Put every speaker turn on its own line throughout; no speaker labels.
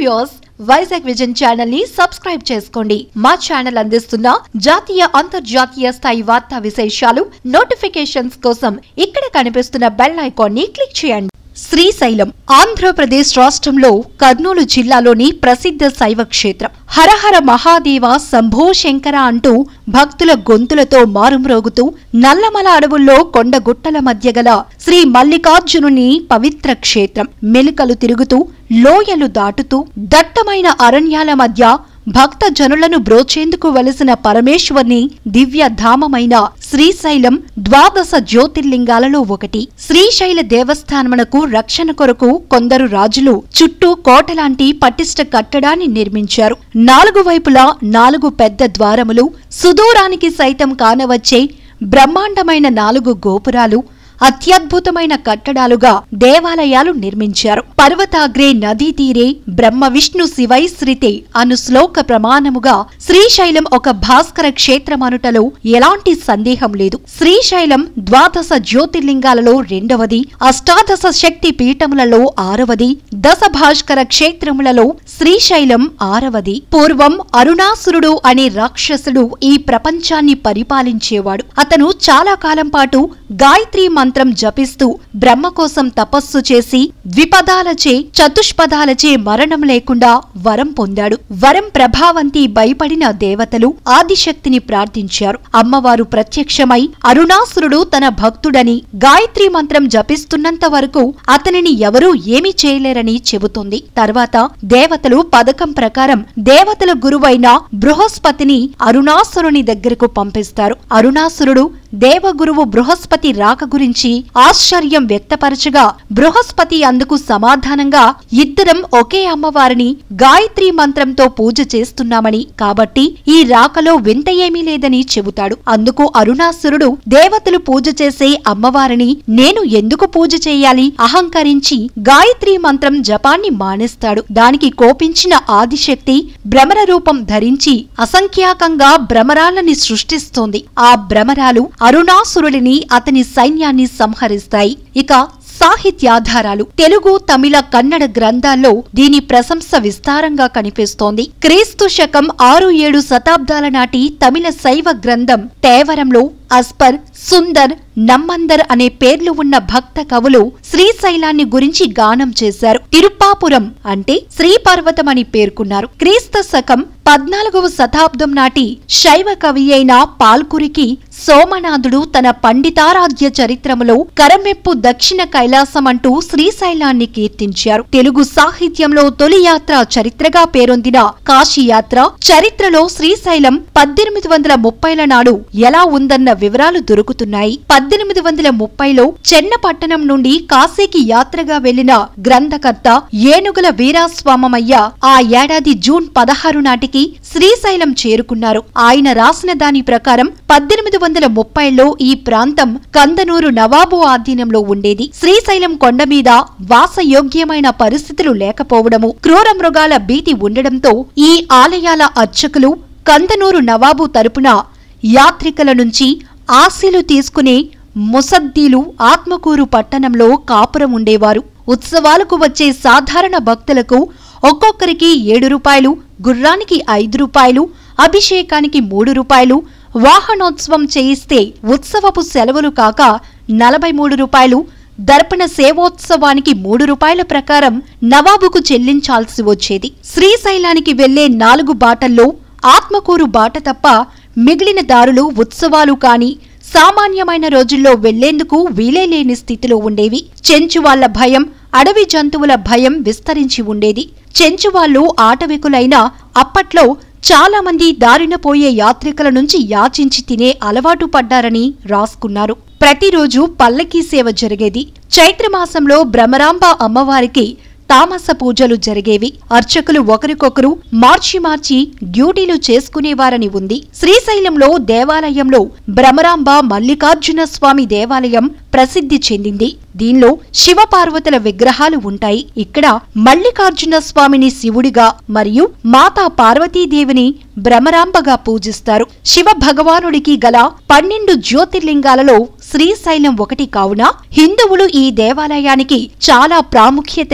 viewers Vizag vision channel ని subscribe చేసుకోండి మా ఛానల్ అందిస్తున్న జాతీయ అంతర్జాతీయ స్థాయి వార్తా విశేషాలు నోటిఫికేషన్స్ కోసం ఇక్కడ కనిపిస్తున్న బెల్ ఐకాన్ ని క్లిక్ చేయండి శ్రీశైలం ఆంధ్రప్రదేశ్ రాష్ట్రంలో కర్నూలు జిల్లాలోని ప్రసిద్ధ శైవ క్షేత్రం హరహర మహాదేవ శంభో శంకర అంటూ భక్తుల గొంతులతో మారుమ్రోగుతూ నల్లమల అడవుల్లో కొండగుట్టల మధ్య గల శ్రీ మల్లికార్జునుని పవిత్ర క్షేత్రం మెలికలు తిరుగుతూ లోయలు దాటుతూ దట్టమైన అరణ్యాల మధ్య భక్త జనులను బ్రోచేందుకు వెలసిన పరమేశ్వర్ని దివ్య ధామమైన శ్రీశైలం ద్వాదశ జ్యోతిర్లింగాలలో ఒకటి శ్రీశైల దేవస్థానమునకు రక్షణ కొరకు కొందరు రాజులు చుట్టూ కోటలాంటి పటిష్ట కట్టడాన్ని నిర్మించారు నాలుగు వైపులా నాలుగు పెద్ద ద్వారములు సుదూరానికి సైతం కానవచ్చే బ్రహ్మాండమైన నాలుగు గోపురాలు అత్యద్భుతమైన కట్టడాలుగా దేవాలయాలు నిర్మించారు పర్వతాగ్రే నదీ తీరే బ్రహ్మ విష్ణు శివైశ్రితే అను శ్లోక ప్రమాణముగా శ్రీశైలం ఒక భాస్కర క్షేత్రమనుటలో ఎలాంటి సందేహం లేదు శ్రీశైలం ద్వాదశ జ్యోతిర్లింగాలలో రెండవది అష్టాదశ శక్తి పీఠములలో ఆరవది దశ భాస్కర క్షేత్రములలో శ్రీశైలం ఆరవది పూర్వం అరుణాసురుడు అనే రాక్షసుడు ఈ ప్రపంచాన్ని పరిపాలించేవాడు అతను చాలా కాలం పాటు గాయత్రి మంత్రం జపిస్తూ బ్రహ్మ కోసం తపస్సు చేసి ద్విపదాలచే చతుష్పదాలచే మరణం లేకుండా వరం పొందాడు వరం ప్రభావంతి భయపడిన దేవతలు ఆదిశక్తిని ప్రార్థించారు అమ్మవారు ప్రత్యక్షమై అరుణాసురుడు తన భక్తుడని గాయత్రి మంత్రం జపిస్తున్నంత వరకు అతనిని ఎవరూ ఏమీ చేయలేరని చెబుతుంది తర్వాత దేవతలు పథకం ప్రకారం దేవతల గురువైన బృహస్పతిని అరుణాసురుని దగ్గరకు పంపిస్తారు అరుణాసురుడు దేవగురువు బృహస్పతి రాక గురించి ఆశ్చర్యం వ్యక్తపరచగా బృహస్పతి అందుకు సమాధానంగా ఇద్దరం ఒకే అమ్మవారిని గాయత్రి మంత్రంతో పూజ చేస్తున్నామని కాబట్టి ఈ రాకలో వింత ఏమీ లేదని చెబుతాడు అందుకు అరుణాసురుడు దేవతలు పూజ చేసే అమ్మవారిని నేను ఎందుకు పూజ చేయాలి అహంకరించి గాయత్రి మంత్రం జపాన్ని మానేస్తాడు దానికి కోపించిన ఆదిశక్తి భ్రమర రూపం ధరించి అసంఖ్యాకంగా భ్రమరాలని సృష్టిస్తోంది ఆ భ్రమరాలు అరుణాసురుడిని అతని సైన్యాన్ని సంహరిస్తాయి ఇక సాహిత్యాధారాలు తెలుగు తమిళ కన్నడ గ్రంథాల్లో దీని ప్రశంస విస్తారంగా కనిపిస్తోంది క్రీస్తు శకం ఆరు ఏడు శతాబ్దాల నాటి తమిళ శైవ గ్రంథం తేవరంలో అస్పర్ సుందర్ నమ్మందర్ అనే పేర్లు ఉన్న భక్త కవులు శ్రీశైలాన్ని గురించి గానం చేశారు తిరుప్పాపురం అంటే శ్రీపర్వతం అని పేర్కొన్నారు క్రీస్తు శకం పద్నాలుగవ శతాబ్దం నాటి శైవ కవి అయిన పాల్కురికి సోమనాథుడు తన పండితారాధ్య చరిత్రములో కరమెప్పు దక్షిణ కైలాసం అంటూ శ్రీశైలాన్ని కీర్తించారు తెలుగు సాహిత్యంలో తొలి యాత్ర చరిత్రగా పేరొందిన కాశీయాత్ర చరిత్రలో శ్రీశైలం పద్దెనిమిది వందల ముప్పైల నాడు ఎలా ఉందన్న వివరాలు దొరుకుతున్నాయి పద్దెనిమిది వందల ముప్పైలో చెన్నపట్టణం నుండి కాశీకి యాత్రగా వెళ్లిన గ్రంథకర్త ఏనుగుల వీరాస్వామయ్య ఆ ఏడాది జూన్ పదహారు నాటికి శ్రీశైలం చేరుకున్నారు ఆయన రాసిన దాని ప్రకారం పద్దెనిమిది వందల ముప్పైలో ఈ ప్రాంతం కందనూరు నవాబు ఆధీనంలో ఉండేది శ్రీశైలం కొండ మీద వాసయోగ్యమైన పరిస్థితులు లేకపోవడము క్రూర మృగాల భీతి ఉండడంతో ఈ ఆలయాల అర్చకులు కందనూరు నవాబు తరపున యాత్రికుల నుంచి ఆశీలు తీసుకునే ముసద్దీలు ఆత్మకూరు పట్టణంలో కాపురం ఉండేవారు ఉత్సవాలకు వచ్చే సాధారణ భక్తులకు ఒక్కొక్కరికి ఏడు రూపాయలు గుర్రానికి ఐదు రూపాయలు అభిషేకానికి మూడు రూపాయలు వాహనోత్సవం చేయిస్తే ఉత్సవపు సెలవులు కాక నలభై మూడు రూపాయలు దర్పణ సేవోత్సవానికి మూడు రూపాయల ప్రకారం నవాబుకు చెల్లించాల్సి వచ్చేది శ్రీశైలానికి వెళ్లే నాలుగు బాటల్లో ఆత్మకూరు బాట తప్ప మిగిలిన దారులు ఉత్సవాలు కాని సామాన్యమైన రోజుల్లో వెళ్లేందుకు వీలే లేని స్థితిలో ఉండేవి చెంచు వాళ్ల భయం అడవి జంతువుల భయం విస్తరించి ఉండేది చెంచువాళ్లు ఆటవికులైన అప్పట్లో చాలా మంది దారిన పోయే యాత్రికుల నుంచి యాచించి తినే అలవాటు పడ్డారని రాసుకున్నారు ప్రతిరోజు పల్లకీ సేవ జరిగేది చైత్రమాసంలో భ్రమరాంబ అమ్మవారికి తామస పూజలు జరిగేవి అర్చకులు ఒకరికొకరు మార్చి మార్చి డ్యూటీలు చేసుకునేవారని ఉంది శ్రీశైలంలో దేవాలయంలో భ్రమరాంబ మల్లికార్జున స్వామి దేవాలయం ప్రసిద్ధి చెందింది దీనిలో శివపార్వతుల విగ్రహాలు ఉంటాయి ఇక్కడ మల్లికార్జున స్వామిని శివుడిగా మరియు మాతా పార్వతీదేవిని భ్రమరాంబగా పూజిస్తారు శివ భగవానుడికి గల పన్నెండు జ్యోతిర్లింగాలలో శ్రీశైలం ఒకటి కావున హిందువులు ఈ దేవాలయానికి చాలా ప్రాముఖ్యతనిచ్చి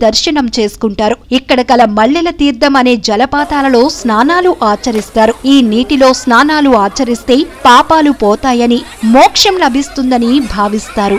దర్శనం చేసుకుంటారు ఇక్కడ గల మల్లెల తీర్థం అనే జలపాతాలలో స్నానాలు ఆచరిస్తారు ఈ నీటిలో స్నానాలు ఆచరిస్తే పాపాలు పోతాయని మోక్షం లభిస్తుందని భావిస్తారు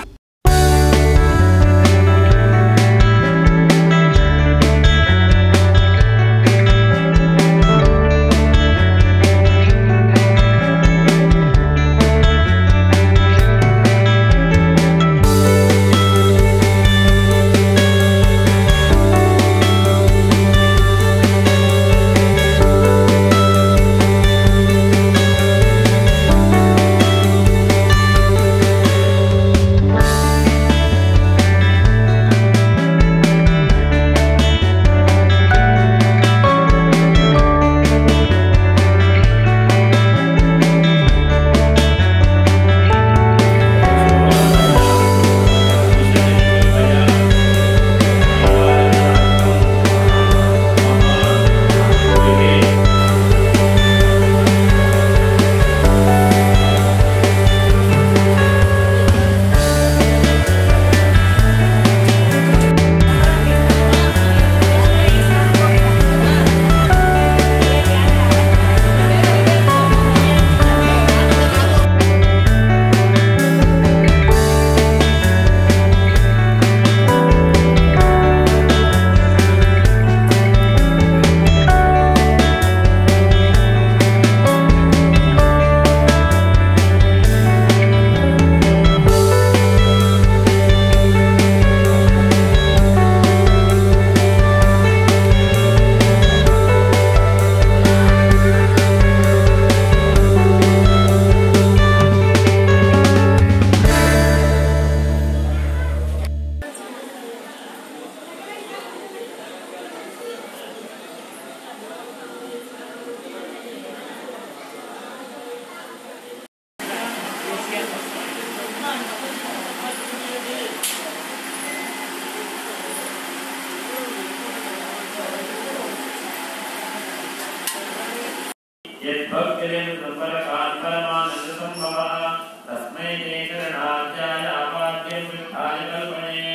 यद्भक्तिरेन्द्रपरकान्तरमानन्दसम्भवः तस्मै ते शरणाध्याय आपाद्यं विष्ठाय कल्पने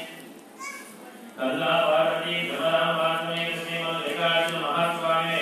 कल्ला पार्वती भ्रमरामात्मे श्रीमल्लिकार्जुन महास्वामिने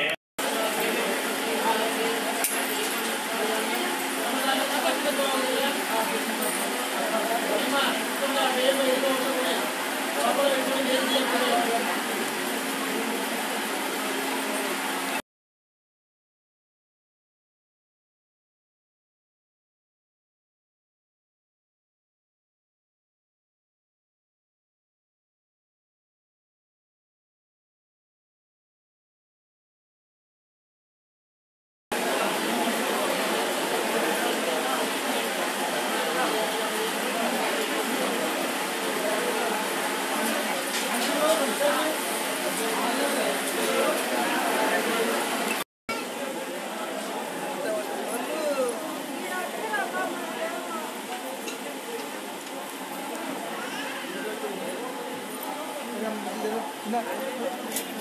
Nah,